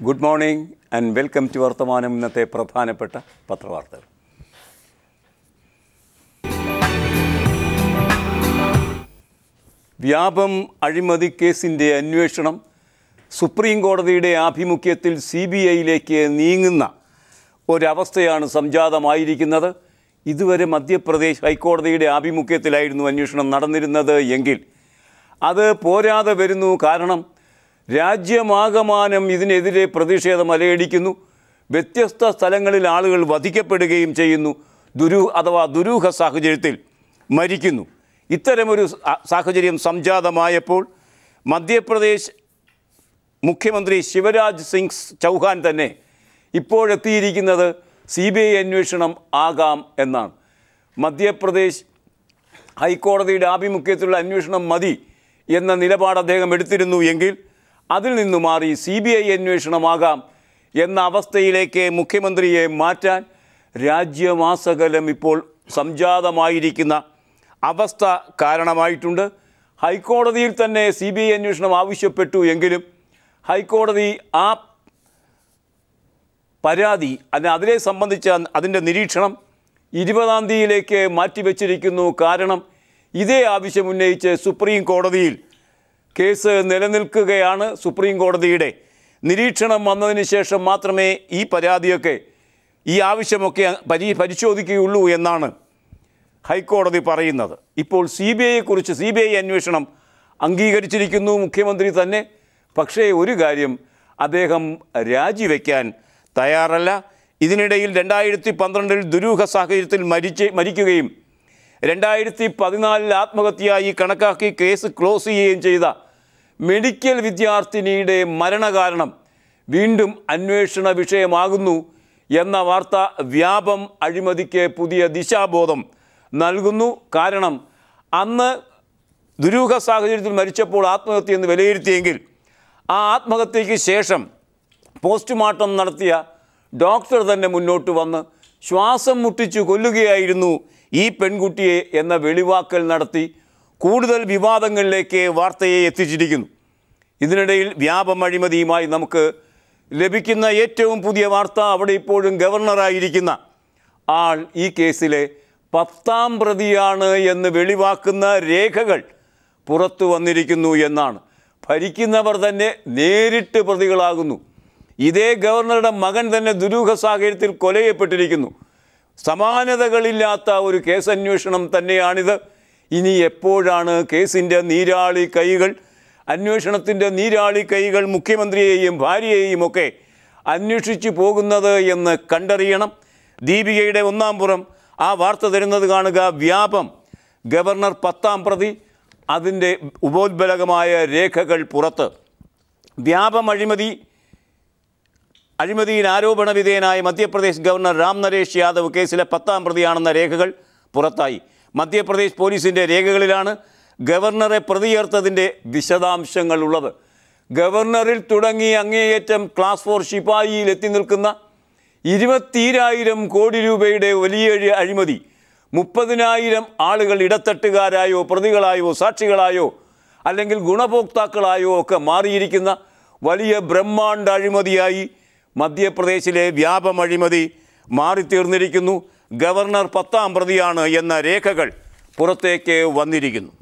good morning and welcome to Varthamanam ഇന്നത്തെ പ്രധാനപ്പെട്ട പത്രവാർത്തകൾ വ്യാപം അഴിമതി കേസിൻ്റെ അന്വേഷണം സുപ്രീം കോടതിയുടെ ആഭിമുഖ്യത്തിൽ സി ബി ഐയിലേക്ക് നീങ്ങുന്ന ഒരവസ്ഥയാണ് സംജാതമായിരിക്കുന്നത് ഇതുവരെ മധ്യപ്രദേശ് ഹൈക്കോടതിയുടെ ആഭിമുഖ്യത്തിലായിരുന്നു അന്വേഷണം നടന്നിരുന്നത് എങ്കിൽ അത് പോരാതെ വരുന്നു കാരണം രാജ്യമാകമാനം ഇതിനെതിരെ പ്രതിഷേധം അലയടിക്കുന്നു വ്യത്യസ്ത സ്ഥലങ്ങളിൽ ആളുകൾ വധിക്കപ്പെടുകയും ചെയ്യുന്നു ദുരൂ അഥവാ ദുരൂഹ സാഹചര്യത്തിൽ മരിക്കുന്നു ഇത്തരമൊരു സ- സാഹചര്യം സംജാതമായപ്പോൾ മധ്യപ്രദേശ് മുഖ്യമന്ത്രി ശിവരാജ് സിംഗ് ചൗഹാൻ തന്നെ ഇപ്പോഴെത്തിയിരിക്കുന്നത് സി ബി ഐ അന്വേഷണം ആകാം എന്നാണ് മധ്യപ്രദേശ് ഹൈക്കോടതിയുടെ ആഭിമുഖ്യത്തിലുള്ള അന്വേഷണം മതി എന്ന നിലപാട് അദ്ദേഹം എടുത്തിരുന്നു എങ്കിൽ അതിൽ നിന്ന് മാറി സി ബി ഐ അന്വേഷണമാകാം എന്ന അവസ്ഥയിലേക്ക് മുഖ്യമന്ത്രിയെ മാറ്റാൻ രാജ്യമാസകലം ഇപ്പോൾ സംജാതമായിരിക്കുന്ന അവസ്ഥ കാരണമായിട്ടുണ്ട് ഹൈക്കോടതിയിൽ തന്നെ സി ബി ഐ അന്വേഷണം ആവശ്യപ്പെട്ടു എങ്കിലും ഹൈക്കോടതി ആ പരാതി അത് അതിനെ സംബന്ധിച്ച അതിൻ്റെ നിരീക്ഷണം ഇരുപതാം തീയതിയിലേക്ക് മാറ്റിവെച്ചിരിക്കുന്നു കാരണം ഇതേ ആവശ്യം ഉന്നയിച്ച് സുപ്രീം കോടതിയിൽ കേസ് നിലനിൽക്കുകയാണ് സുപ്രീം കോടതിയുടെ നിരീക്ഷണം വന്നതിന് ശേഷം മാത്രമേ ഈ പരാതിയൊക്കെ ഈ ആവശ്യമൊക്കെ പരി പരിശോധിക്കുകയുള്ളൂ എന്നാണ് ഹൈക്കോടതി പറയുന്നത് ഇപ്പോൾ സി ബി ഐയെക്കുറിച്ച് സി ബി ഐ അന്വേഷണം അംഗീകരിച്ചിരിക്കുന്നു മുഖ്യമന്ത്രി തന്നെ പക്ഷേ ഒരു കാര്യം അദ്ദേഹം രാജിവെക്കാൻ തയ്യാറല്ല ഇതിനിടയിൽ രണ്ടായിരത്തി പന്ത്രണ്ടിൽ ദുരൂഹ സാഹചര്യത്തിൽ മരിച്ച് മരിക്കുകയും രണ്ടായിരത്തി പതിനാലിൽ ആത്മഹത്യയായി കണക്കാക്കി കേസ് ക്ലോസ് ചെയ്യുകയും ചെയ്ത മെഡിക്കൽ വിദ്യാർത്ഥിനിയുടെ മരണകാരണം വീണ്ടും അന്വേഷണ വിഷയമാകുന്നു എന്ന വാർത്ത വ്യാപം അഴിമതിക്ക് പുതിയ ദിശാബോധം നൽകുന്നു കാരണം അന്ന് ദുരൂഹ സാഹചര്യത്തിൽ മരിച്ചപ്പോൾ ആത്മഹത്യ എന്ന് വിലയിരുത്തിയെങ്കിൽ ആ ആത്മഹത്യയ്ക്ക് ശേഷം പോസ്റ്റ്മോർട്ടം നടത്തിയ ഡോക്ടർ തന്നെ മുന്നോട്ട് വന്ന് ശ്വാസം മുട്ടിച്ചു കൊല്ലുകയായിരുന്നു ഈ പെൺകുട്ടിയെ എന്ന വെളിവാക്കൽ നടത്തി കൂടുതൽ വിവാദങ്ങളിലേക്ക് വാർത്തയെ എത്തിച്ചിരിക്കുന്നു ഇതിനിടയിൽ വ്യാപം അഴിമതിയുമായി നമുക്ക് ലഭിക്കുന്ന ഏറ്റവും പുതിയ വാർത്ത അവിടെ ഇപ്പോഴും ഗവർണറായിരിക്കുന്ന ആൾ ഈ കേസിലെ പത്താം പ്രതിയാണ് എന്ന് വെളിവാക്കുന്ന രേഖകൾ പുറത്തു വന്നിരിക്കുന്നു എന്നാണ് ഭരിക്കുന്നവർ തന്നെ നേരിട്ട് പ്രതികളാകുന്നു ഇതേ ഗവർണറുടെ മകൻ തന്നെ ദുരൂഹ സാഹചര്യത്തിൽ കൊലയപ്പെട്ടിരിക്കുന്നു സമാനതകളില്ലാത്ത ഒരു കേസന്വേഷണം തന്നെയാണിത് ഇനി എപ്പോഴാണ് കേസിൻ്റെ നീരാളി കൈകൾ അന്വേഷണത്തിൻ്റെ നീരാളി കൈകൾ മുഖ്യമന്ത്രിയെയും ഭാര്യയെയും ഒക്കെ അന്വേഷിച്ചു പോകുന്നത് എന്ന് കണ്ടറിയണം ദീപികയുടെ ഒന്നാം പുറം ആ വാർത്ത തരുന്നത് കാണുക വ്യാപം ഗവർണർ പത്താം പ്രതി അതിൻ്റെ ഉപോത്ബലകമായ രേഖകൾ പുറത്ത് വ്യാപം അഴിമതി അഴിമതിയിൽ ആരോപണ വിധേയനായ മധ്യപ്രദേശ് ഗവർണർ രാം നരേഷ് യാദവ് കേസിലെ പത്താം പ്രതിയാണെന്ന രേഖകൾ പുറത്തായി മധ്യപ്രദേശ് പോലീസിൻ്റെ രേഖകളിലാണ് ഗവർണറെ പ്രതിയേർത്തതിൻ്റെ വിശദാംശങ്ങൾ ഉള്ളത് ഗവർണറിൽ തുടങ്ങി അങ്ങേയറ്റം ക്ലാസ് ഫോർ ശിപായിയിൽ എത്തി നിൽക്കുന്ന ഇരുപത്തീരായിരം കോടി രൂപയുടെ വലിയ അഴി- അഴിമതി മുപ്പതിനായിരം ആളുകൾ ഇടത്തട്ടുകാരായോ പ്രതികളായോ സാക്ഷികളായോ അല്ലെങ്കിൽ ഗുണഭോക്താക്കളായോ ഒക്കെ മാറിയിരിക്കുന്ന വലിയ ബ്രഹ്മാണ്ഡ അഴിമതിയായി മധ്യപ്രദേശിലെ വ്യാപം അഴിമതി മാറിത്തീർന്നിരിക്കുന്നു ഗവർണർ പത്താം പ്രതിയാണ് എന്ന രേഖകൾ പുറത്തേക്ക് വന്നിരിക്കുന്നു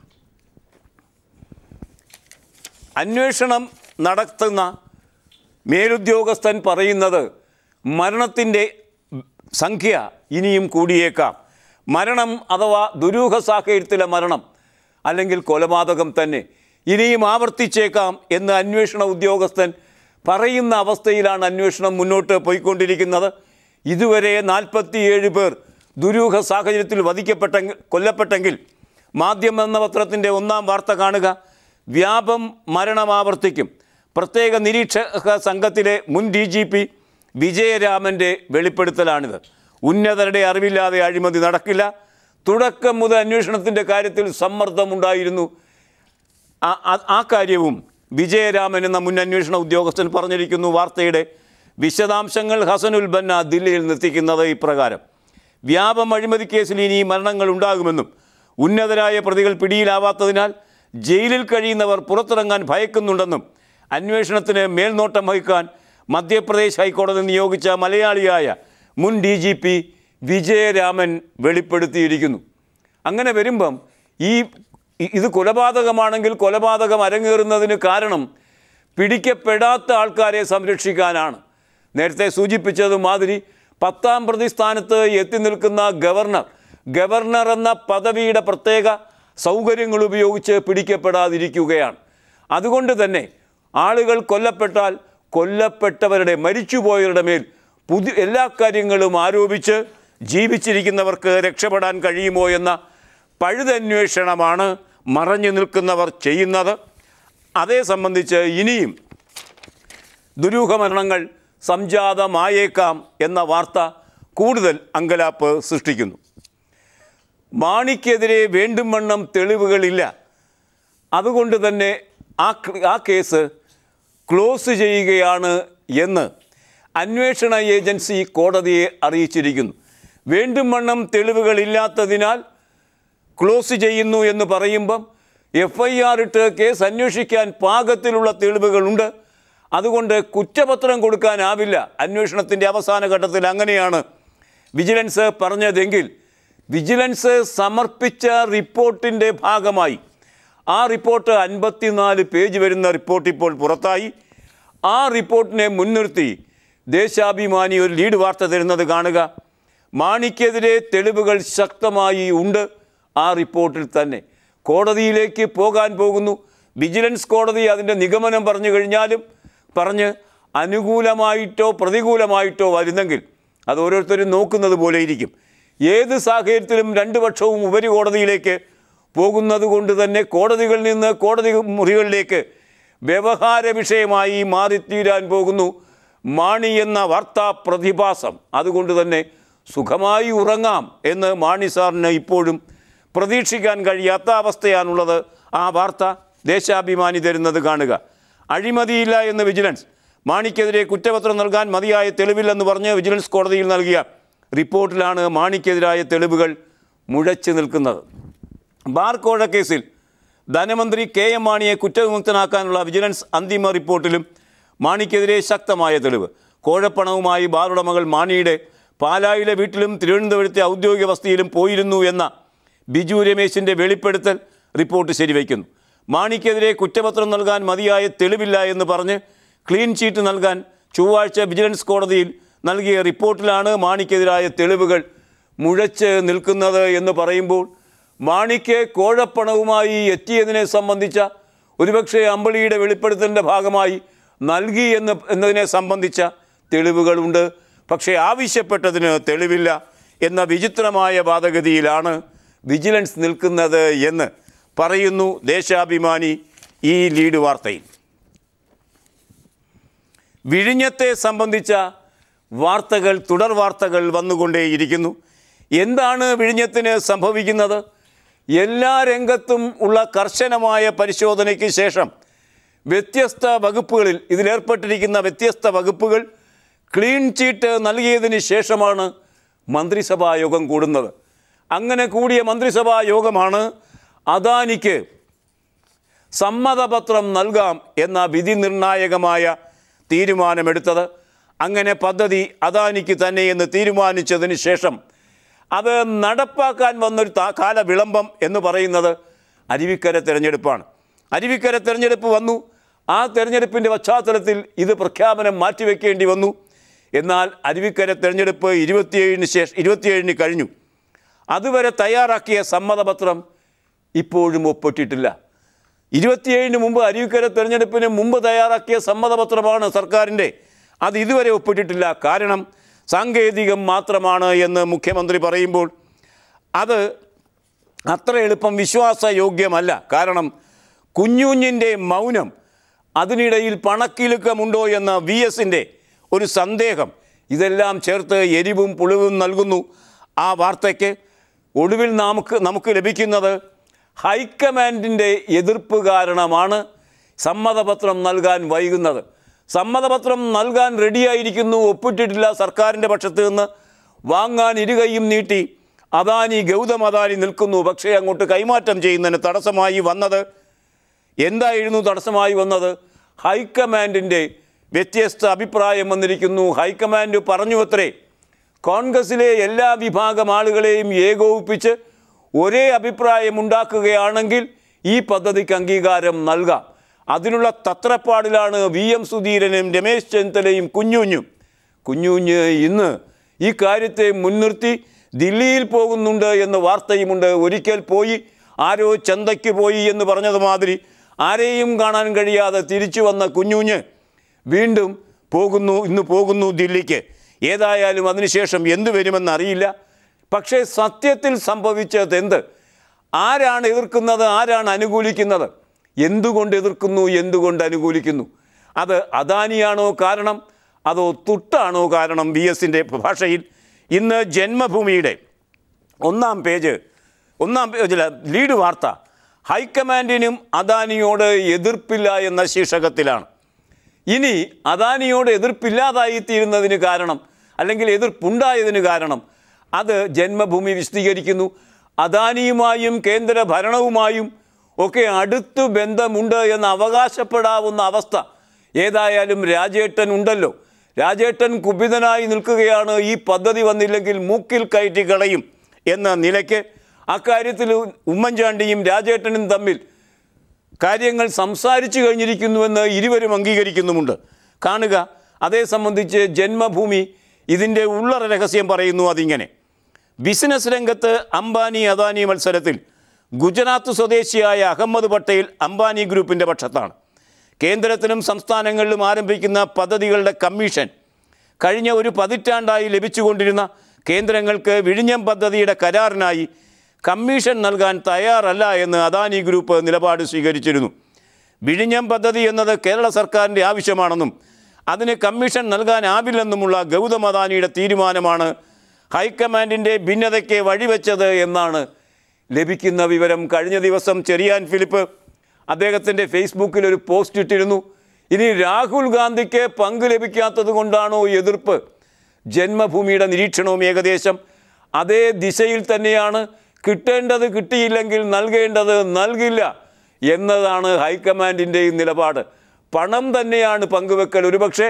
അന്വേഷണം നടത്തുന്ന മേലുദ്യോഗസ്ഥൻ പറയുന്നത് മരണത്തിൻ്റെ സംഖ്യ ഇനിയും കൂടിയേക്കാം മരണം അഥവാ ദുരൂഹ സാഹചര്യത്തിലെ മരണം അല്ലെങ്കിൽ കൊലപാതകം തന്നെ ഇനിയും ആവർത്തിച്ചേക്കാം എന്ന് അന്വേഷണ ഉദ്യോഗസ്ഥൻ പറയുന്ന അവസ്ഥയിലാണ് അന്വേഷണം മുന്നോട്ട് പോയിക്കൊണ്ടിരിക്കുന്നത് ഇതുവരെ നാൽപ്പത്തിയേഴ് പേർ ദുരൂഹ സാഹചര്യത്തിൽ വധിക്കപ്പെട്ടെങ്കിൽ കൊല്ലപ്പെട്ടെങ്കിൽ മാധ്യമം എന്ന പത്രത്തിൻ്റെ ഒന്നാം വാർത്ത കാണുക വ്യാപം മരണം ആവർത്തിക്കും പ്രത്യേക നിരീക്ഷക സംഘത്തിലെ മുൻ ഡി ജി പി വിജയരാമൻ്റെ വെളിപ്പെടുത്തലാണിത് ഉന്നതരുടെ അറിവില്ലാതെ അഴിമതി നടക്കില്ല തുടക്കം മുതൽ അന്വേഷണത്തിൻ്റെ കാര്യത്തിൽ സമ്മർദ്ദമുണ്ടായിരുന്നു ആ- ആ- ആ കാര്യവും വിജയരാമൻ എന്ന മുൻ അന്വേഷണ ഉദ്യോഗസ്ഥൻ പറഞ്ഞിരിക്കുന്നു വാർത്തയുടെ വിശദാംശങ്ങൾ ഹസനുൽ ബന്ന ദില്ലിയിൽ നിർത്തിക്കുന്നത് ഇപ്രകാരം വ്യാപം അഴിമതി കേസിൽ ഇനി മരണങ്ങൾ ഉണ്ടാകുമെന്നും ഉന്നതരായ പ്രതികൾ പിടിയിലാവാത്തതിനാൽ ജയിലിൽ കഴിയുന്നവർ പുറത്തിറങ്ങാൻ ഭയക്കുന്നുണ്ടെന്നും അന്വേഷണത്തിന് മേൽനോട്ടം വഹിക്കാൻ മധ്യപ്രദേശ് ഹൈക്കോടതി നിയോഗിച്ച മലയാളിയായ മുൻ ഡി ജി പി വിജയരാമൻ വെളിപ്പെടുത്തിയിരിക്കുന്നു അങ്ങനെ വരുമ്പം ഈ ഇ- ഇത് കൊലപാതകമാണെങ്കിൽ കൊലപാതകം അരങ്ങേറുന്നതിന് കാരണം പിടിക്കപ്പെടാത്ത ആൾക്കാരെ സംരക്ഷിക്കാനാണ് നേരത്തെ സൂചിപ്പിച്ചത് മാതിരി പത്താം പ്രതി സ്ഥാനത്ത് എത്തി നിൽക്കുന്ന ഗവർണർ ഗവർണർ എന്ന പദവിയുടെ പ്രത്യേക സൗകര്യങ്ങൾ ഉപയോഗിച്ച് പിടിക്കപ്പെടാതിരിക്കുകയാണ് അതുകൊണ്ട് തന്നെ ആളുകൾ കൊല്ലപ്പെട്ടാൽ കൊല്ലപ്പെട്ടവരുടെ മരിച്ചുപോയവരുടെ മേൽ പുതിയ എല്ലാ കാര്യങ്ങളും ആരോപിച്ച് ജീവിച്ചിരിക്കുന്നവർക്ക് രക്ഷപ്പെടാൻ കഴിയുമോ എന്ന പഴുതന്വേഷണമാണ് മറഞ്ഞു നിൽക്കുന്നവർ ചെയ്യുന്നത് അതേ സംബന്ധിച്ച് ഇനിയും ദുരൂഹമരണങ്ങൾ സംജാതമായേക്കാം എന്ന വാർത്ത കൂടുതൽ അങ്കലാപ്പ് സൃഷ്ടിക്കുന്നു മാണിക്കെതിരെ വേണ്ടും വണ്ണം തെളിവുകളില്ല അതുകൊണ്ട് തന്നെ ആ ക- ആ കേസ് ക്ലോസ് ചെയ്യുകയാണ് എന്ന് അന്വേഷണ ഏജൻസി കോടതിയെ അറിയിച്ചിരിക്കുന്നു വേണ്ടും വണ്ണം തെളിവുകളില്ലാത്തതിനാൽ ക്ലോസ് ചെയ്യുന്നു എന്ന് പറയുമ്പം എഫ് ഐ ആർ ഇട്ട് കേസ് അന്വേഷിക്കാൻ പാകത്തിലുള്ള തെളിവുകളുണ്ട് അതുകൊണ്ട് കുറ്റപത്രം കൊടുക്കാനാവില്ല അന്വേഷണത്തിൻ്റെ അവസാന ഘട്ടത്തിൽ അങ്ങനെയാണ് വിജിലൻസ് പറഞ്ഞതെങ്കിൽ വിജിലൻസ് സമർപ്പിച്ച റിപ്പോർട്ടിൻ്റെ ഭാഗമായി ആ റിപ്പോർട്ട് അൻപത്തിനാല് പേജ് വരുന്ന റിപ്പോർട്ട് ഇപ്പോൾ പുറത്തായി ആ റിപ്പോർട്ടിനെ മുൻനിർത്തി ദേശാഭിമാനി ഒരു ലീഡ് വാർത്ത തരുന്നത് കാണുക മാണിക്കെതിരെ തെളിവുകൾ ശക്തമായി ഉണ്ട് ആ റിപ്പോർട്ടിൽ തന്നെ കോടതിയിലേക്ക് പോകാൻ പോകുന്നു വിജിലൻസ് കോടതി അതിൻ്റെ നിഗമനം പറഞ്ഞു കഴിഞ്ഞാലും പറഞ്ഞ് അനുകൂലമായിട്ടോ പ്രതികൂലമായിട്ടോ വരുന്നെങ്കിൽ അത് ഓരോരുത്തരും നോക്കുന്നത് പോലെ ഇരിക്കും ഏത് സാഹചര്യത്തിലും രണ്ട് പക്ഷവും ഉപരികോടതിയിലേക്ക് പോകുന്നത് കൊണ്ട് തന്നെ കോടതികളിൽ നിന്ന് കോടതി മുറികളിലേക്ക് വ്യവഹാര വിഷയമായി മാറിത്തീരാൻ പോകുന്നു മാണി എന്ന വാർത്താ പ്രതിഭാസം അതുകൊണ്ട് തന്നെ സുഖമായി ഉറങ്ങാം എന്ന് മാണി സാറിന് ഇപ്പോഴും പ്രതീക്ഷിക്കാൻ കഴിയാത്ത അവസ്ഥയാണുള്ളത് ആ വാർത്ത ദേശാഭിമാനി തരുന്നത് കാണുക അഴിമതിയില്ല എന്ന് വിജിലൻസ് മാണിക്കെതിരെ കുറ്റപത്രം നൽകാൻ മതിയായ തെളിവില്ലെന്ന് പറഞ്ഞ് വിജിലൻസ് കോടതിയിൽ നൽകിയ റിപ്പോർട്ടിലാണ് മാണിക്കെതിരായ തെളിവുകൾ മുഴച്ചു നിൽക്കുന്നത് ബാർ കോഴ കേസിൽ ധനമന്ത്രി കെ എം മാണിയെ കുറ്റവിമുക്തനാക്കാനുള്ള വിജിലൻസ് അന്തിമ റിപ്പോർട്ടിലും മാണിക്കെതിരെ ശക്തമായ തെളിവ് കോഴപ്പണവുമായി ബാർ ഉടമകൾ മാണിയുടെ പാലായിലെ വീട്ടിലും തിരുവനന്തപുരത്തെ ഔദ്യോഗിക വസതിയിലും പോയിരുന്നു എന്ന ബിജു രമേശിൻ്റെ വെളിപ്പെടുത്തൽ റിപ്പോർട്ട് ശരിവയ്ക്കുന്നു മാണിക്കെതിരെ കുറ്റപത്രം നൽകാൻ മതിയായ തെളിവില്ല എന്ന് പറഞ്ഞ് ക്ലീൻ ചീറ്റ് നൽകാൻ ചൊവ്വാഴ്ച വിജിലൻസ് കോടതിയിൽ നൽകിയ റിപ്പോർട്ടിലാണ് മാണിക്കെതിരായ തെളിവുകൾ മുഴച്ച് നിൽക്കുന്നത് എന്ന് പറയുമ്പോൾ മാണിക്ക് കോഴപ്പണവുമായി എത്തിയതിനെ സംബന്ധിച്ച ഒരുപക്ഷെ അമ്പളിയുടെ വെളിപ്പെടുത്തലിൻ്റെ ഭാഗമായി നൽകി എന്ന് എന്നതിനെ സംബന്ധിച്ച തെളിവുകളുണ്ട് പക്ഷേ ആവശ്യപ്പെട്ടതിന് തെളിവില്ല എന്ന വിചിത്രമായ വാദഗതിയിലാണ് വിജിലൻസ് നിൽക്കുന്നത് എന്ന് പറയുന്നു ദേശാഭിമാനി ഈ ലീഡ് വാർത്തയിൽ വിഴിഞ്ഞത്തെ സംബന്ധിച്ച വാർത്തകൾ തുടർ വാർത്തകൾ വന്നുകൊണ്ടേയിരിക്കുന്നു എന്താണ് വിഴിഞ്ഞത്തിന് സംഭവിക്കുന്നത് എല്ലാ രംഗത്തും ഉള്ള കർശനമായ പരിശോധനയ്ക്ക് ശേഷം വ്യത്യസ്ത വകുപ്പുകളിൽ ഇതിലേർപ്പെട്ടിരിക്കുന്ന വ്യത്യസ്ത വകുപ്പുകൾ ക്ലീൻ ചീറ്റ് നൽകിയതിന് ശേഷമാണ് മന്ത്രിസഭാ യോഗം കൂടുന്നത് അങ്ങനെ കൂടിയ മന്ത്രിസഭാ യോഗമാണ് അദാനിക്ക് സമ്മതപത്രം നൽകാം എന്ന വിധി നിർണായകമായ തീരുമാനമെടുത്തത് അങ്ങനെ പദ്ധതി അദാനിക്ക് തന്നെ എന്ന് തീരുമാനിച്ചതിന് ശേഷം അത് നടപ്പാക്കാൻ വന്നൊരു താ- കാല വിളംബം എന്ന് പറയുന്നത് അരുവിക്കര തിരഞ്ഞെടുപ്പാണ് അരുവിക്കര തിരഞ്ഞെടുപ്പ് വന്നു ആ തിരഞ്ഞെടുപ്പിൻ്റെ പശ്ചാത്തലത്തിൽ ഇത് പ്രഖ്യാപനം മാറ്റിവെക്കേണ്ടി വന്നു എന്നാൽ അരുവിക്കര തിരഞ്ഞെടുപ്പ് ഇരുപത്തിയേഴിന് ശേഷം ഇരുപത്തിയേഴിന് കഴിഞ്ഞു അതുവരെ തയ്യാറാക്കിയ സമ്മതപത്രം ഇപ്പോഴും ഒപ്പിട്ടിട്ടില്ല ഇരുപത്തിയേഴിന് മുമ്പ് അരുവിക്കര തെരഞ്ഞെടുപ്പിന് മുമ്പ് തയ്യാറാക്കിയ സമ്മതപത്രമാണ് സർക്കാരിൻ്റെ അത് ഇതുവരെ ഒപ്പിട്ടിട്ടില്ല കാരണം സാങ്കേതികം മാത്രമാണ് എന്ന് മുഖ്യമന്ത്രി പറയുമ്പോൾ അത് അത്ര എളുപ്പം വിശ്വാസയോഗ്യമല്ല കാരണം കുഞ്ഞുഞ്ഞിൻ്റെ മൗനം അതിനിടയിൽ പണക്കിലുക്കമുണ്ടോ എന്ന വി എസിൻ്റെ ഒരു സന്ദേഹം ഇതെല്ലാം ചേർത്ത് എരിവും പുളിവും നൽകുന്നു ആ വാർത്തയ്ക്ക് ഒടുവിൽ നമുക്ക് നമുക്ക് ലഭിക്കുന്നത് ഹൈക്കമാൻഡിൻ്റെ എതിർപ്പ് കാരണമാണ് സമ്മതപത്രം നൽകാൻ വൈകുന്നത് സമ്മതപത്രം നൽകാൻ റെഡിയായിരിക്കുന്നു ഒപ്പിട്ടിട്ടില്ല സർക്കാരിൻ്റെ പക്ഷത്ത് നിന്ന് വാങ്ങാൻ ഇരുകൈയും നീട്ടി അദാനി ഗൗതം അദാനി നിൽക്കുന്നു പക്ഷേ അങ്ങോട്ട് കൈമാറ്റം ചെയ്യുന്നതിന് തടസ്സമായി വന്നത് എന്തായിരുന്നു തടസ്സമായി വന്നത് ഹൈക്കമാൻഡിൻ്റെ വ്യത്യസ്ത അഭിപ്രായം വന്നിരിക്കുന്നു ഹൈക്കമാൻഡ് പറഞ്ഞു അത്രേ കോൺഗ്രസിലെ എല്ലാ വിഭാഗം ആളുകളെയും ഏകോപിപ്പിച്ച് ഒരേ അഭിപ്രായം ഉണ്ടാക്കുകയാണെങ്കിൽ ഈ പദ്ധതിക്ക് അംഗീകാരം നൽകാം അതിനുള്ള തത്രപ്പാടിലാണ് വി എം സുധീരനും രമേശ് ചെന്നിത്തലയും കുഞ്ഞുഞ്ഞും കുഞ്ഞുഞ്ഞ് ഇന്ന് ഈ കാര്യത്തെ മുൻനിർത്തി ദില്ലിയിൽ പോകുന്നുണ്ട് എന്ന് വാർത്തയുമുണ്ട് ഒരിക്കൽ പോയി ആരോ ചന്തയ്ക്ക് പോയി എന്ന് പറഞ്ഞത് മാതിരി ആരെയും കാണാൻ കഴിയാതെ തിരിച്ചു വന്ന കുഞ്ഞുഞ്ഞ് വീണ്ടും പോകുന്നു ഇന്ന് പോകുന്നു ദില്ലിക്ക് ഏതായാലും അതിനുശേഷം എന്തു വരുമെന്ന് അറിയില്ല പക്ഷേ സത്യത്തിൽ സംഭവിച്ചത് എന്ത് ആരാണ് എതിർക്കുന്നത് ആരാണ് അനുകൂലിക്കുന്നത് എന്തുകൊണ്ട് എതിർക്കുന്നു എന്തുകൊണ്ട് അനുകൂലിക്കുന്നു അത് അദാനിയാണോ കാരണം അതോ തുട്ടാണോ കാരണം ബി എസിൻ്റെ ഭാഷയിൽ ഇന്ന് ജന്മഭൂമിയുടെ ഒന്നാം പേജ് ഒന്നാം പേജിൽ ലീഡ് വാർത്ത ഹൈക്കമാൻഡിനും അദാനിയോട് എതിർപ്പില്ല എന്ന ശീർഷകത്തിലാണ് ഇനി അദാനിയോട് എതിർപ്പില്ലാതായിത്തീരുന്നതിന് കാരണം അല്ലെങ്കിൽ എതിർപ്പുണ്ടായതിന് കാരണം അത് ജന്മഭൂമി വിശദീകരിക്കുന്നു അദാനിയുമായും കേന്ദ്ര ഭരണവുമായും ഒക്കെ അടുത്തു ബന്ധമുണ്ട് എന്ന് അവകാശപ്പെടാവുന്ന അവസ്ഥ ഏതായാലും രാജേട്ടൻ ഉണ്ടല്ലോ രാജേട്ടൻ കുപിതനായി നിൽക്കുകയാണ് ഈ പദ്ധതി വന്നില്ലെങ്കിൽ മൂക്കിൽ കയറ്റി കളയും എന്ന നിലയ്ക്ക് അക്കാര്യത്തിൽ ഉമ്മൻചാണ്ടിയും രാജേട്ടനും തമ്മിൽ കാര്യങ്ങൾ സംസാരിച്ചു കഴിഞ്ഞിരിക്കുന്നുവെന്ന് ഇരുവരും അംഗീകരിക്കുന്നുമുണ്ട് കാണുക അതേ സംബന്ധിച്ച് ജന്മഭൂമി ഇതിൻ്റെ ഉള്ളറ രഹസ്യം പറയുന്നു അതിങ്ങനെ ബിസിനസ് രംഗത്ത് അംബാനി അദാനി മത്സരത്തിൽ ഗുജറാത്ത് സ്വദേശിയായ അഹമ്മദ് പട്ടേൽ അംബാനി ഗ്രൂപ്പിൻ്റെ പക്ഷത്താണ് കേന്ദ്രത്തിലും സംസ്ഥാനങ്ങളിലും ആരംഭിക്കുന്ന പദ്ധതികളുടെ കമ്മീഷൻ കഴിഞ്ഞ ഒരു പതിറ്റാണ്ടായി ലഭിച്ചുകൊണ്ടിരുന്ന കേന്ദ്രങ്ങൾക്ക് വിഴിഞ്ഞം പദ്ധതിയുടെ കരാറിനായി കമ്മീഷൻ നൽകാൻ തയ്യാറല്ല എന്ന് അദാനി ഗ്രൂപ്പ് നിലപാട് സ്വീകരിച്ചിരുന്നു വിഴിഞ്ഞം പദ്ധതി എന്നത് കേരള സർക്കാരിൻ്റെ ആവശ്യമാണെന്നും അതിന് കമ്മീഷൻ നൽകാനാവില്ലെന്നുമുള്ള ഗൗതം അദാനിയുടെ തീരുമാനമാണ് ഹൈക്കമാൻഡിൻ്റെ ഭിന്നതയ്ക്ക് വഴിവെച്ചത് എന്നാണ് ലഭിക്കുന്ന വിവരം കഴിഞ്ഞ ദിവസം ചെറിയാൻ ഫിലിപ്പ് അദ്ദേഹത്തിൻ്റെ ഫേസ്ബുക്കിൽ ഒരു പോസ്റ്റ് ഇട്ടിരുന്നു ഇനി രാഹുൽ ഗാന്ധിക്ക് പങ്ക് ലഭിക്കാത്തത് കൊണ്ടാണോ എതിർപ്പ് ജന്മഭൂമിയുടെ നിരീക്ഷണവും ഏകദേശം അതേ ദിശയിൽ തന്നെയാണ് കിട്ടേണ്ടത് കിട്ടിയില്ലെങ്കിൽ നൽകേണ്ടത് നൽകില്ല എന്നതാണ് ഹൈക്കമാൻഡിൻ്റെയും നിലപാട് പണം തന്നെയാണ് പങ്കുവെക്കൽ ഒരുപക്ഷെ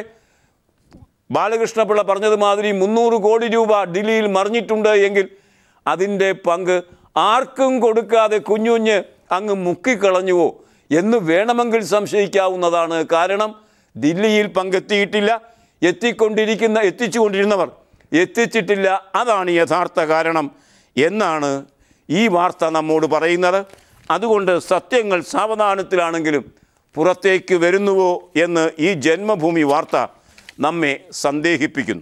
ബാലകൃഷ്ണപിള്ള പറഞ്ഞത് മാതിരി മുന്നൂറ് കോടി രൂപ ഡൽഹിയിൽ മറിഞ്ഞിട്ടുണ്ട് എങ്കിൽ അതിൻ്റെ പങ്ക് ആർക്കും കൊടുക്കാതെ കുഞ്ഞുഞ്ഞ് അങ്ങ് മുക്കിക്കളഞ്ഞുവോ എന്ന് വേണമെങ്കിൽ സംശയിക്കാവുന്നതാണ് കാരണം ദില്ലിയിൽ പങ്കെത്തിയിട്ടില്ല എത്തിക്കൊണ്ടിരിക്കുന്ന എത്തിച്ചുകൊണ്ടിരുന്നവർ എത്തിച്ചിട്ടില്ല അതാണ് യഥാർത്ഥ കാരണം എന്നാണ് ഈ വാർത്ത നമ്മോട് പറയുന്നത് അതുകൊണ്ട് സത്യങ്ങൾ സാവധാനത്തിലാണെങ്കിലും പുറത്തേക്ക് വരുന്നുവോ എന്ന് ഈ ജന്മഭൂമി വാർത്ത നമ്മെ സന്ദേഹിപ്പിക്കുന്നു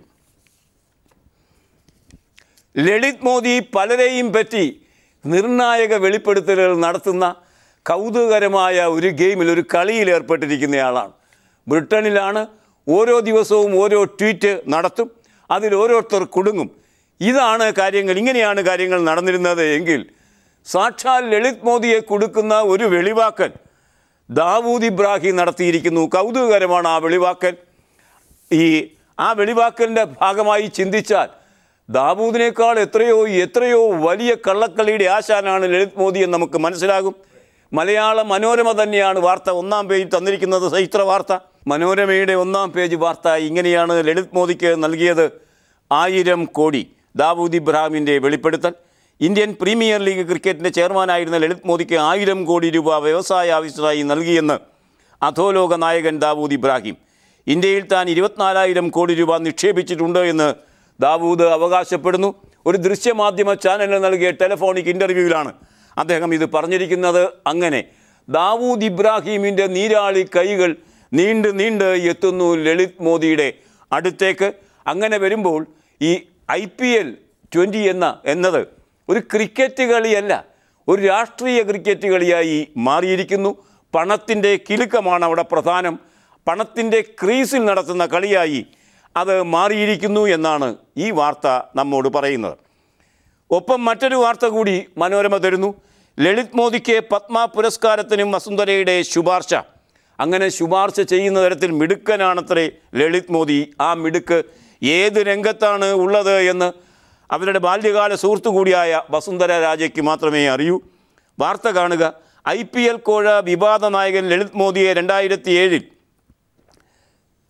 ലളിത് മോദി പലരെയും പറ്റി നിർണായക വെളിപ്പെടുത്തലുകൾ നടത്തുന്ന കൗതുകകരമായ ഒരു ഗെയിമിൽ ഒരു കളിയിൽ ഏർപ്പെട്ടിരിക്കുന്നയാളാണ് ബ്രിട്ടനിലാണ് ഓരോ ദിവസവും ഓരോ ട്വീറ്റ് നടത്തും അതിൽ ഓരോരുത്തർ കുടുങ്ങും ഇതാണ് കാര്യങ്ങൾ ഇങ്ങനെയാണ് കാര്യങ്ങൾ നടന്നിരുന്നത് എങ്കിൽ സാക്ഷാൽ ലളിത് മോദിയെ കൊടുക്കുന്ന ഒരു വെളിവാക്കൽ ദാവൂദ് ഇബ്രാഹിം നടത്തിയിരിക്കുന്നു കൗതുകകരമാണ് ആ വെളിവാക്കൽ ഈ ആ വെളിവാക്കലിൻ്റെ ഭാഗമായി ചിന്തിച്ചാൽ ദാവൂദിനേക്കാൾ എത്രയോ എത്രയോ വലിയ കള്ളക്കളിയുടെ ആശാനാണ് ലളിത് മോദി എന്ന് നമുക്ക് മനസ്സിലാകും മലയാള മനോരമ തന്നെയാണ് വാർത്ത ഒന്നാം പേജിൽ തന്നിരിക്കുന്നത് ചൈത്ര വാർത്ത മനോരമയുടെ ഒന്നാം പേജ് വാർത്ത ഇങ്ങനെയാണ് ലളിത് മോദിക്ക് നൽകിയത് ആയിരം കോടി ദാവൂദ് ഇബ്രാഹിമിൻ്റെ വെളിപ്പെടുത്തൽ ഇന്ത്യൻ പ്രീമിയർ ലീഗ് ക്രിക്കറ്റിൻ്റെ ചെയർമാനായിരുന്ന ലളിത് മോദിക്ക് ആയിരം കോടി രൂപ വ്യവസായ ആവശ്യത്തിനായി നൽകിയെന്ന് അധോലോക നായകൻ ദാവൂദ് ഇബ്രാഹിം ഇന്ത്യയിൽ താൻ ഇരുപത്തിനാലായിരം കോടി രൂപ നിക്ഷേപിച്ചിട്ടുണ്ട് എന്ന് ദാവൂദ് അവകാശപ്പെടുന്നു ഒരു ദൃശ്യമാധ്യമ ചാനലിന് നൽകിയ ടെലിഫോണിക് ഇൻ്റർവ്യൂവിലാണ് അദ്ദേഹം ഇത് പറഞ്ഞിരിക്കുന്നത് അങ്ങനെ ദാവൂദ് ഇബ്രാഹിമിൻ്റെ നീരാളി കൈകൾ നീണ്ട് നീണ്ട് എത്തുന്നു ലളിത് മോദിയുടെ അടുത്തേക്ക് അങ്ങനെ വരുമ്പോൾ ഈ ഐ പി എൽ ട്വൻ്റി എന്ന എന്നത് ഒരു ക്രിക്കറ്റ് കളിയല്ല ഒരു രാഷ്ട്രീയ ക്രിക്കറ്റ് കളിയായി മാറിയിരിക്കുന്നു പണത്തിൻ്റെ കിലുക്കമാണ് അവിടെ പ്രധാനം പണത്തിൻ്റെ ക്രീസിൽ നടത്തുന്ന കളിയായി അത് മാറിയിരിക്കുന്നു എന്നാണ് ഈ വാർത്ത നമ്മോട് പറയുന്നത് ഒപ്പം മറ്റൊരു വാർത്ത കൂടി മനോരമ തരുന്നു ലളിത് മോദിക്ക് പത്മ പുരസ്കാരത്തിനും വസുന്ധരയുടെ ശുപാർശ അങ്ങനെ ശുപാർശ ചെയ്യുന്ന തരത്തിൽ മിടുക്കനാണത്രേ ലളിത് മോദി ആ മിടുക്ക് ഏത് രംഗത്താണ് ഉള്ളത് എന്ന് അവരുടെ ബാല്യകാല സുഹൃത്തു കൂടിയായ വസുന്ധര രാജയ്ക്ക് മാത്രമേ അറിയൂ വാർത്ത കാണുക ഐ പി എൽ കോഴ വിവാദ നായകൻ ലളിത് മോദിയെ രണ്ടായിരത്തി ഏഴിൽ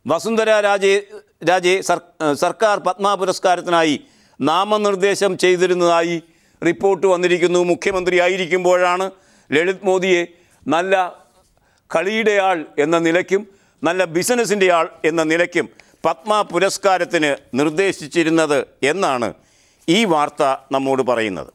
വസുന്ധര രാജെ രാജെ സർ സർക്കാർ പത്മ പുരസ്കാരത്തിനായി നാമനിർദ്ദേശം ചെയ്തിരുന്നതായി റിപ്പോർട്ട് വന്നിരിക്കുന്നു മുഖ്യമന്ത്രി ആയിരിക്കുമ്പോഴാണ് ലളിത് മോദിയെ നല്ല കളിയുടെ ആൾ എന്ന നിലയ്ക്കും നല്ല ബിസിനസ്സിൻ്റെ ആൾ എന്ന നിലയ്ക്കും പത്മ പുരസ്കാരത്തിന് നിർദ്ദേശിച്ചിരുന്നത് എന്നാണ് ഈ വാർത്ത നമ്മോട് പറയുന്നത്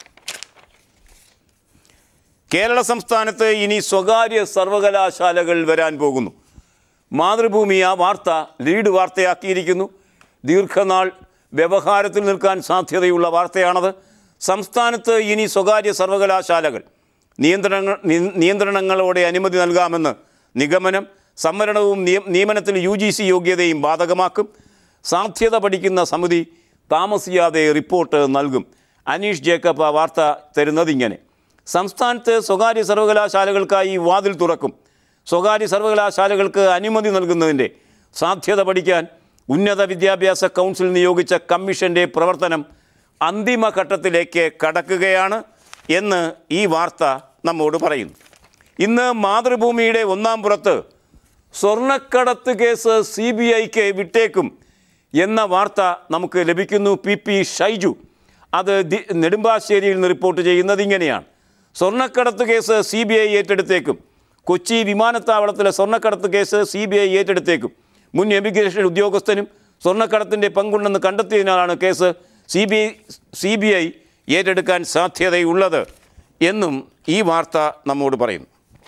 കേരള സംസ്ഥാനത്ത് ഇനി സ്വകാര്യ സർവകലാശാലകൾ വരാൻ പോകുന്നു മാതൃഭൂമി ആ വാർത്ത ലീഡ് വാർത്തയാക്കിയിരിക്കുന്നു ദീർഘനാൾ വ്യവഹാരത്തിൽ നിൽക്കാൻ സാധ്യതയുള്ള വാർത്തയാണത് സംസ്ഥാനത്ത് ഇനി സ്വകാര്യ സർവകലാശാലകൾ നിയന്ത്രണങ്ങൾ നി- നിയന്ത്രണങ്ങളോടെ അനുമതി നൽകാമെന്ന് നിഗമനം സംവരണവും നിയ- നിയമനത്തിൽ യു ജി സി യോഗ്യതയും ബാധകമാക്കും സാധ്യത പഠിക്കുന്ന സമിതി താമസിയാതെ റിപ്പോർട്ട് നൽകും അനീഷ് ജേക്കബ് ആ വാർത്ത തരുന്നത് ഇങ്ങനെ സംസ്ഥാനത്ത് സ്വകാര്യ സർവകലാശാലകൾക്കായി വാതിൽ തുറക്കും സ്വകാര്യ സർവകലാശാലകൾക്ക് അനുമതി നൽകുന്നതിൻ്റെ സാധ്യത പഠിക്കാൻ ഉന്നത വിദ്യാഭ്യാസ കൗൺസിൽ നിയോഗിച്ച കമ്മീഷൻ്റെ പ്രവർത്തനം അന്തിമഘട്ടത്തിലേക്ക് കടക്കുകയാണ് എന്ന് ഈ വാർത്ത നമ്മോട് പറയുന്നു ഇന്ന് മാതൃഭൂമിയുടെ ഒന്നാം പുറത്ത് സ്വർണ്ണക്കടത്ത് കേസ് സി ബി ഐക്ക് വിട്ടേക്കും എന്ന വാർത്ത നമുക്ക് ലഭിക്കുന്നു പി പി ഷൈജു അത് ദി- നെടുമ്പാശ്ശേരിയിൽ നിന്ന് റിപ്പോർട്ട് ചെയ്യുന്നത് ഇങ്ങനെയാണ് സ്വർണ്ണക്കടത്ത് കേസ് സി ബി ഐ ഏറ്റെടുത്തേക്കും കൊച്ചി വിമാനത്താവളത്തിലെ സ്വർണ്ണക്കടത്ത് കേസ് സി ബി ഐ ഏറ്റെടുത്തേക്കും മുൻ എമിഗ്രേഷൻ ഉദ്യോഗസ്ഥനും സ്വർണ്ണക്കടത്തിൻ്റെ പങ്കുണ്ടെന്ന് കണ്ടെത്തിയതിനാലാണ് case C B I C B I ഏറ്റെടുക്കാൻ സാധ്യതയുള്ളത് എന്നും ഈ വാർത്ത നമ്മോട് പറയുന്നു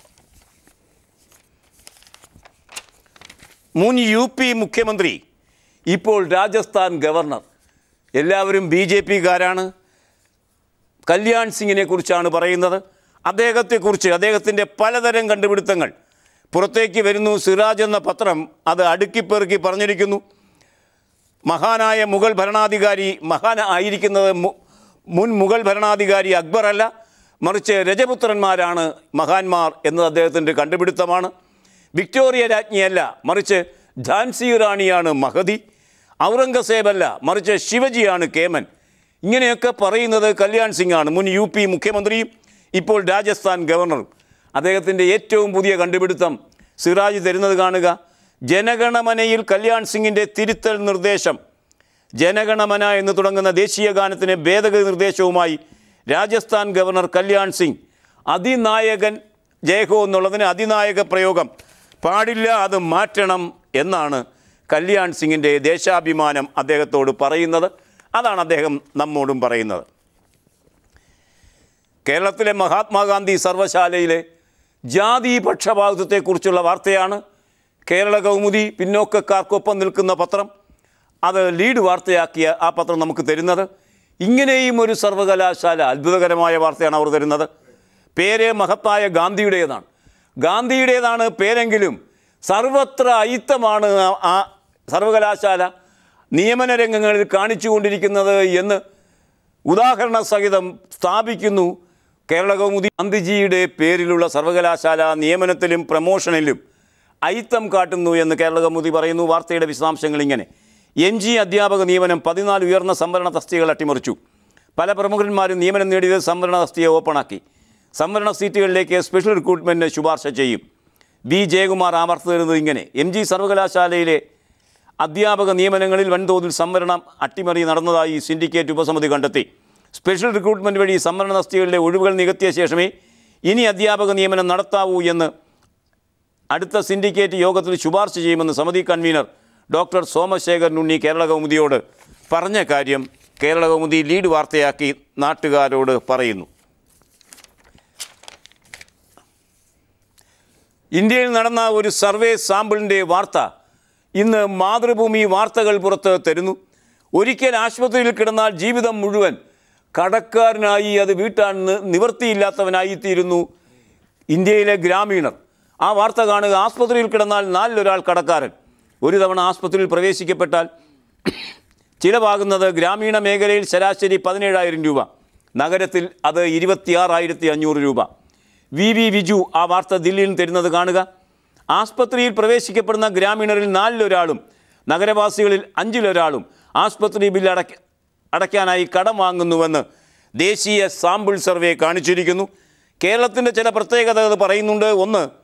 മുൻ യു പി മുഖ്യമന്ത്രി ഇപ്പോൾ രാജസ്ഥാൻ ഗവർണർ എല്ലാവരും ബി ജെ പിക്കാരാണ് കല്യാൺ സിംഗിനെ കുറിച്ചാണ് പറയുന്നത് അദ്ദേഹത്തെക്കുറിച്ച് അദ്ദേഹത്തിൻ്റെ പലതരം കണ്ടുപിടുത്തങ്ങൾ പുറത്തേക്ക് വരുന്നു സിറാജ് എന്ന പത്രം അത് അടുക്കിപ്പെറുക്കി പറഞ്ഞിരിക്കുന്നു മഹാനായ മുഗൾ ഭരണാധികാരി മഹാൻ ആയിരിക്കുന്നത് മു- മുൻ മുഗൾ ഭരണാധികാരി അക്ബർ അല്ല മറിച്ച് രജപുത്രന്മാരാണ് മഹാന്മാർ എന്നത് അദ്ദേഹത്തിൻ്റെ കണ്ടുപിടുത്തമാണ് വിക്ടോറിയ രാജ്ഞിയല്ല മറിച്ച് ഝാൻസി റാണിയാണ് മഹതി ഔറംഗസേബല്ല മറിച്ച് ശിവജിയാണ് കേമൻ ഇങ്ങനെയൊക്കെ പറയുന്നത് കല്യാൺ സിംഗാണ് മുൻ യു പി മുഖ്യമന്ത്രിയും ഇപ്പോൾ രാജസ്ഥാൻ ഗവർണറും അദ്ദേഹത്തിൻ്റെ ഏറ്റവും പുതിയ കണ്ടുപിടുത്തം സിറാജ് തരുന്നത് കാണുക ജനഗണമനയിൽ കല്യാൺ സിംഗിൻ്റെ തിരുത്തൽ നിർദ്ദേശം ജനഗണമന എന്ന് തുടങ്ങുന്ന ദേശീയ ഗാനത്തിന് ഭേദഗതി നിർദ്ദേശവുമായി രാജസ്ഥാൻ ഗവർണർ കല്യാൺ സിംഗ് അതിനായകൻ ജയഹോ എന്നുള്ളതിന് അതിനായക പ്രയോഗം പാടില്ല അത് മാറ്റണം എന്നാണ് കല്യാൺ സിംഗിൻ്റെ ദേശാഭിമാനം അദ്ദേഹത്തോട് പറയുന്നത് അതാണ് അദ്ദേഹം നമ്മോടും പറയുന്നത് കേരളത്തിലെ മഹാത്മാഗാന്ധി സർവശാലയിലെ ജാതി പക്ഷപാതിത്വത്തെക്കുറിച്ചുള്ള വാർത്തയാണ് കേരള കൗമുദി പിന്നോക്കക്കാർക്കൊപ്പം നിൽക്കുന്ന പത്രം അത് ലീഡ് വാർത്തയാക്കിയ ആ പത്രം നമുക്ക് തരുന്നത് ഇങ്ങനെയും ഒരു സർവകലാശാല അത്ഭുതകരമായ വാർത്തയാണ് അവർ തരുന്നത് പേര് മഹത്തായ ഗാന്ധിയുടേതാണ് ഗാന്ധിയുടേതാണ് പേരെങ്കിലും സർവത്ര അയിത്തമാണ് ആ- ആ സർവകലാശാല നിയമന രംഗങ്ങളിൽ കാണിച്ചുകൊണ്ടിരിക്കുന്നത് എന്ന് ഉദാഹരണ സഹിതം സ്ഥാപിക്കുന്നു കേരള കൗമുദി ഗാന്ധിജിയുടെ പേരിലുള്ള സർവകലാശാല നിയമനത്തിലും പ്രമോഷനിലും അയിത്തം കാട്ടുന്നു എന്ന് കേരള കൗമുദി പറയുന്നു വാർത്തയുടെ വിശദാംശങ്ങൾ ഇങ്ങനെ എം ജി അധ്യാപക നിയമനം പതിനാല് ഉയർന്ന സംവരണ തസ്തികകൾ അട്ടിമറിച്ചു പല പ്രമുഖന്മാരും നിയമനം നേടിയത് സംവരണ തസ്തിക ഓപ്പണാക്കി സംവരണ സീറ്റുകളിലേക്ക് സ്പെഷ്യൽ റിക്രൂട്ട്മെൻറ്റിന് ശുപാർശ ചെയ്യും ബി ജയകുമാർ ആവർത്തി തരുന്നത് ഇങ്ങനെ എം ജി സർവകലാശാലയിലെ അധ്യാപക നിയമനങ്ങളിൽ വൻതോതിൽ സംവരണം അട്ടിമറി നടന്നതായി സിൻഡിക്കേറ്റ് ഉപസമിതി കണ്ടെത്തി സ്പെഷ്യൽ റിക്രൂട്ട്മെൻറ്റ് വഴി സംവരണ തസ്തികകളിലെ ഒഴിവുകൾ നികത്തിയ ശേഷമേ ഇനി അധ്യാപക നിയമനം നടത്താവൂ എന്ന് അടുത്ത സിൻഡിക്കേറ്റ് യോഗത്തിൽ ശുപാർശ ചെയ്യുമെന്ന് സമിതി കൺവീനർ ഡോക്ടർ സോമശേഖരൻ ഉണ്ണി കേരള കൗമുദിയോട് പറഞ്ഞ കാര്യം കേരള കൗമുദി ലീഡ് വാർത്തയാക്കി നാട്ടുകാരോട് പറയുന്നു ഇന്ത്യയിൽ നടന്ന ഒരു സർവേ സാമ്പിളിൻ്റെ വാർത്ത ഇന്ന് മാതൃഭൂമി വാർത്തകൾ പുറത്ത് തരുന്നു ഒരിക്കൽ ആശുപത്രിയിൽ കിടന്നാൽ ജീവിതം മുഴുവൻ കടക്കാരനായി അത് വീട്ടാൻ നി- നിവൃത്തിയില്ലാത്തവനായിത്തീരുന്നു ഇന്ത്യയിലെ ഗ്രാമീണർ ആ വാർത്ത കാണുക ആസ്പത്രിയിൽ കിടന്നാൽ നാലിലൊരാൾ കടക്കാരൻ ഒരു തവണ ആസ്പത്രിയിൽ പ്രവേശിക്കപ്പെട്ടാൽ ചിലവാകുന്നത് ഗ്രാമീണ മേഖലയിൽ ശരാശരി പതിനേഴായിരം രൂപ നഗരത്തിൽ അത് ഇരുപത്തിയാറായിരത്തി അഞ്ഞൂറ് രൂപ വി വി വിജു ആ വാർത്ത ദില്ലിയിൽ നിന്ന് തരുന്നത് കാണുക ആസ്പത്രിയിൽ പ്രവേശിക്കപ്പെടുന്ന ഗ്രാമീണരിൽ നാലിലൊരാളും നഗരവാസികളിൽ അഞ്ചിലൊരാളും ആസ്പത്രി ബില്ല് അടയ്ക്ക അടയ്ക്കാനായി കടം വാങ്ങുന്നുവെന്ന് ദേശീയ സാമ്പിൾ സർവേ കാണിച്ചിരിക്കുന്നു കേരളത്തിൻ്റെ ചില പ്രത്യേകതകൾ പറയുന്നുണ്ട് ഒന്ന്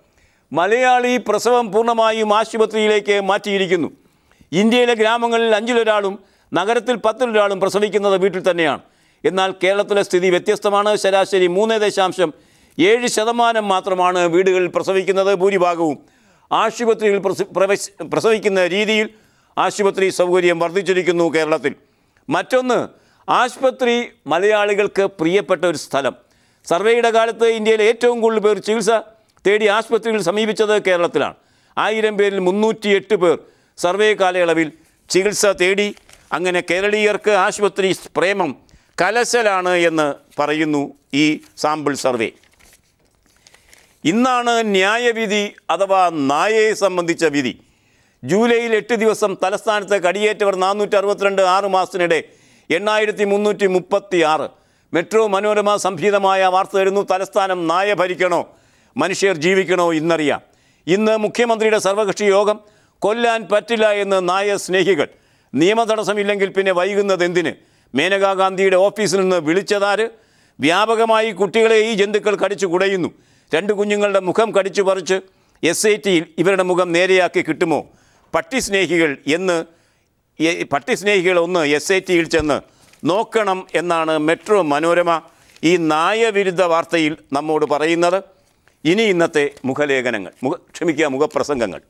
മലയാളി പ്രസവം പൂർണ്ണമായും ആശുപത്രിയിലേക്ക് മാറ്റിയിരിക്കുന്നു ഇന്ത്യയിലെ ഗ്രാമങ്ങളിൽ അഞ്ചിലൊരാളും നഗരത്തിൽ പത്തിലൊരാളും പ്രസവിക്കുന്നത് വീട്ടിൽ തന്നെയാണ് എന്നാൽ കേരളത്തിലെ സ്ഥിതി വ്യത്യസ്തമാണ് ശരാശരി മൂന്ന് ദശാംശം ഏഴ് ശതമാനം മാത്രമാണ് വീടുകളിൽ പ്രസവിക്കുന്നത് ഭൂരിഭാഗവും ആശുപത്രിയിൽ പ്രസ- പ്രവശ്- പ്രസവിക്കുന്ന രീതിയിൽ ആശുപത്രി സൗകര്യം വർദ്ധിച്ചിരിക്കുന്നു കേരളത്തിൽ മറ്റൊന്ന് ആശുപത്രി മലയാളികൾക്ക് പ്രിയപ്പെട്ട ഒരു സ്ഥലം സർവേയുടെ കാലത്ത് ഇന്ത്യയിലെ ഏറ്റവും കൂടുതൽ പേർ ചികിത്സ തേടി ആശുപത്രികൾ സമീപിച്ചത് കേരളത്തിലാണ് ആയിരം പേരിൽ മുന്നൂറ്റിയെട്ട് പേർ സർവേ കാലയളവിൽ ചികിത്സ തേടി അങ്ങനെ കേരളീയർക്ക് ആശുപത്രി പ്രേമം കലശലാണ് എന്ന് പറയുന്നു ഈ സാമ്പിൾ സർവേ ഇന്നാണ് ന്യായവിധി അഥവാ നായയെ സംബന്ധിച്ച വിധി ജൂലൈയിൽ എട്ട് ദിവസം തലസ്ഥാനത്ത് കടിയേറ്റവർ നാനൂറ്റി അറുപത്തിരണ്ട് ആറ് മാസത്തിനിടെ എണ്ണായിരത്തി മുന്നൂറ്റി മുപ്പത്തി ആറ് മെട്രോ മനോരമ സംഭീതമായ വാർത്ത തരുന്നു തലസ്ഥാനം നായ ഭരിക്കണോ മനുഷ്യർ ജീവിക്കണോ ഇന്നറിയാം ഇന്ന് മുഖ്യമന്ത്രിയുടെ സർവകക്ഷി യോഗം കൊല്ലാൻ പറ്റില്ല എന്ന് നായ സ്നേഹികൾ നിയമതടസ്സമില്ലെങ്കിൽ പിന്നെ വൈകുന്നത് എന്തിന് മേനകാ ഗാന്ധിയുടെ ഓഫീസിൽ നിന്ന് വിളിച്ചതാര് വ്യാപകമായി കുട്ടികളെ ഈ ജന്തുക്കൾ കടിച്ചു കുടയുന്നു രണ്ട് കുഞ്ഞുങ്ങളുടെ മുഖം കടിച്ചു പറിച്ച് എസ് ഐ ടിയിൽ ഇവരുടെ മുഖം നേരെയാക്കി കിട്ടുമോ പട്ടി സ്നേഹികൾ എന്ന് എ- പട്ടി സ്നേഹികൾ ഒന്ന് എസ് ഐ ടിയിൽ ചെന്ന് നോക്കണം എന്നാണ് മെട്രോ മനോരമ ഈ നായവിരുദ്ധ വാർത്തയിൽ നമ്മോട് പറയുന്നത് ഇനി ഇന്നത്തെ മുഖലേഖനങ്ങൾ മുഖ ക്ഷമിക്കുക മുഖപ്രസംഗങ്ങൾ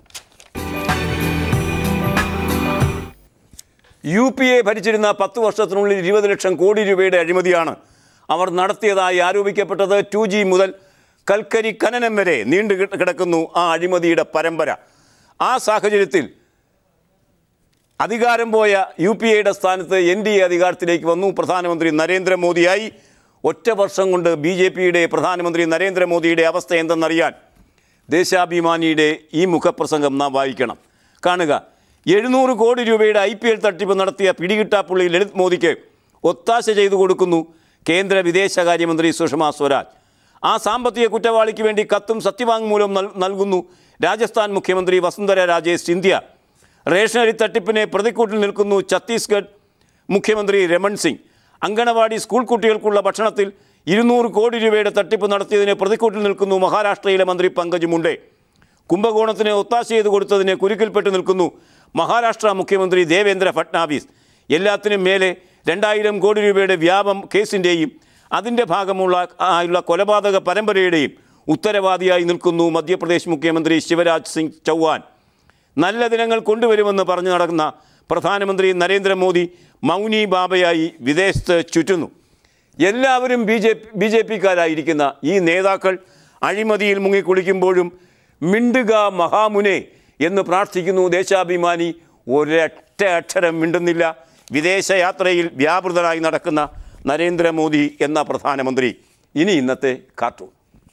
യു പി എ ഭരിച്ചിരുന്ന പത്ത് വർഷത്തിനുള്ളിൽ ഇരുപത് ലക്ഷം കോടി രൂപയുടെ അഴിമതിയാണ് അവർ നടത്തിയതായി ആരോപിക്കപ്പെട്ടത് ടു ജി മുതൽ കൽക്കരി ഖനനം വരെ നീണ്ടു കിട- കിടക്കുന്നു ആ അഴിമതിയുടെ പരമ്പര ആ സാഹചര്യത്തിൽ അധികാരം പോയ യു പി എയുടെ സ്ഥാനത്ത് എൻ ഡി എ അധികാരത്തിലേക്ക് വന്നു പ്രധാനമന്ത്രി നരേന്ദ്രമോദിയായി ഒറ്റ വർഷം കൊണ്ട് ബി ജെ പിയുടെ പ്രധാനമന്ത്രി നരേന്ദ്രമോദിയുടെ അവസ്ഥ എന്തെന്നറിയാൻ ദേശാഭിമാനിയുടെ ഈ മുഖപ്രസംഗം നാം വായിക്കണം കാണുക എഴുന്നൂറ് കോടി രൂപയുടെ ഐ പി എൽ തട്ടിപ്പ് നടത്തിയ പിടികിട്ടാപ്പുള്ളി ലളിത് മോദിക്ക് ഒത്താശ ചെയ്തു കൊടുക്കുന്നു കേന്ദ്ര വിദേശകാര്യമന്ത്രി സുഷമ സ്വരാജ് ആ സാമ്പത്തിക കുറ്റവാളിക്ക് വേണ്ടി കത്തും സത്യവാങ്മൂലം നൽ- നൽകുന്നു രാജസ്ഥാൻ മുഖ്യമന്ത്രി വസുന്ധര രാജേ സിന്ധ്യ റേഷനറി തട്ടിപ്പിനെ പ്രതിക്കൂട്ടിൽ നിൽക്കുന്നു ഛത്തീസ്ഗഡ് മുഖ്യമന്ത്രി രമൺ സിംഗ് അങ്കണവാടി സ്കൂൾ കുട്ടികൾക്കുള്ള ഭക്ഷണത്തിൽ ഇരുന്നൂറ് കോടി രൂപയുടെ തട്ടിപ്പ് നടത്തിയതിന് പ്രതിക്കൂട്ടിൽ നിൽക്കുന്നു മഹാരാഷ്ട്രയിലെ മന്ത്രി പങ്കജ് മുണ്ടേ കുംഭകോണത്തിന് ഒത്താശ ചെയ്ത് കൊടുത്തതിന് കുരുക്കിൽപ്പെട്ട് നിൽക്കുന്നു മഹാരാഷ്ട്ര മുഖ്യമന്ത്രി ദേവേന്ദ്ര ഫട്നാവിസ് എല്ലാത്തിനും മേലെ രണ്ടായിരം കോടി രൂപയുടെ വ്യാപം കേസിൻ്റെയും അതിൻ്റെ ഭാഗമുള്ള ആയുള്ള കൊലപാതക പരമ്പരയുടെയും ഉത്തരവാദിയായി നിൽക്കുന്നു മധ്യപ്രദേശ് മുഖ്യമന്ത്രി ശിവരാജ് സിംഗ് ചൗഹാൻ നല്ല ദിനങ്ങൾ കൊണ്ടുവരുമെന്ന് പറഞ്ഞു നടക്കുന്ന പ്രധാനമന്ത്രി നരേന്ദ്രമോദി മൗനി ബാബയായി വിദേശത്ത് ചുറ്റുന്നു എല്ലാവരും ബി ജെ ബി ജെ പിക്കാരായിരിക്കുന്ന ഈ നേതാക്കൾ അഴിമതിയിൽ മുങ്ങിക്കുളിക്കുമ്പോഴും മിണ്ടുക മഹാമുനെ എന്ന് പ്രാർത്ഥിക്കുന്നു ദേശാഭിമാനി ഒരൊറ്റ അക്ഷരം മിണ്ടുന്നില്ല വിദേശയാത്രയിൽ വ്യാപൃതനായി നടക്കുന്ന നരേന്ദ്രമോദി എന്ന പ്രധാനമന്ത്രി ഇനി ഇന്നത്തെ കാർട്ടൂൺ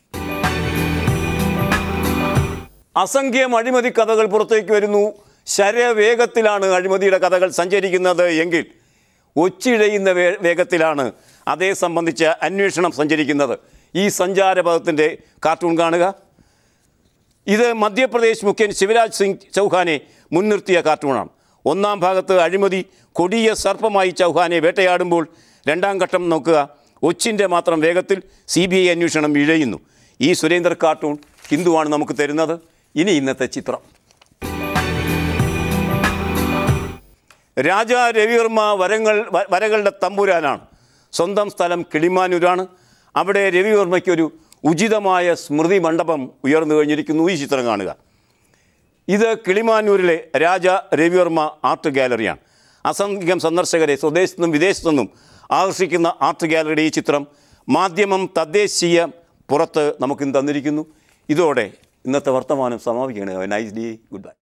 അസംഖ്യം അഴിമതി കഥകൾ പുറത്തേക്ക് വരുന്നു ശരവേഗത്തിലാണ് അഴിമതിയുടെ കഥകൾ സഞ്ചരിക്കുന്നത് എങ്കിൽ ഒച്ചിഴയുന്ന വേ വേഗത്തിലാണ് അതേ സംബന്ധിച്ച് അന്വേഷണം സഞ്ചരിക്കുന്നത് ഈ സഞ്ചാരപഥത്തിൻ്റെ കാർട്ടൂൺ കാണുക ഇത് മധ്യപ്രദേശ് മുഖ്യൻ ശിവരാജ് സിംഗ് ചൗഹാനെ മുൻനിർത്തിയ കാർട്ടൂണാണ് ഒന്നാം ഭാഗത്ത് അഴിമതി കൊടിയ സർപ്പമായി ചൗഹാനെ വേട്ടയാടുമ്പോൾ രണ്ടാം ഘട്ടം നോക്കുക ഒച്ചിൻ്റെ മാത്രം വേഗത്തിൽ സി ബി ഐ അന്വേഷണം ഇഴയുന്നു ഈ സുരേന്ദ്ര കാർട്ടൂൺ ഹിന്ദുവാണ് നമുക്ക് തരുന്നത് ഇനി ഇന്നത്തെ ചിത്രം രാജ രവിവർമ്മ വരങ്ങൾ വ- വരകളുടെ തമ്പുരാനാണ് സ്വന്തം സ്ഥലം കിളിമാനൂരാണ് അവിടെ രവിവർമ്മയ്ക്കൊരു ഉചിതമായ സ്മൃതി മണ്ഡപം ഉയർന്നു കഴിഞ്ഞിരിക്കുന്നു ഈ ചിത്രം കാണുക ഇത് കിളിമാനൂരിലെ രാജ രവിവർമ്മ ആർട്ട് ഗാലറിയാണ് അസംഖ്യം സന്ദർശകരെ സ്വദേശത്തു നിന്നും വിദേശത്തു നിന്നും ആകർഷിക്കുന്ന ആർട്ട് ഗാലറിയുടെ ഈ ചിത്രം മാധ്യമം തദ്ദേശീയ പുറത്ത് നമുക്കിന്ന് തന്നിരിക്കുന്നു ഇതോടെ ഇന്നത്തെ വർത്തമാനം സമാപിക്കുകയാണ് നൈസ് ഡേ ഗുഡ് ബൈ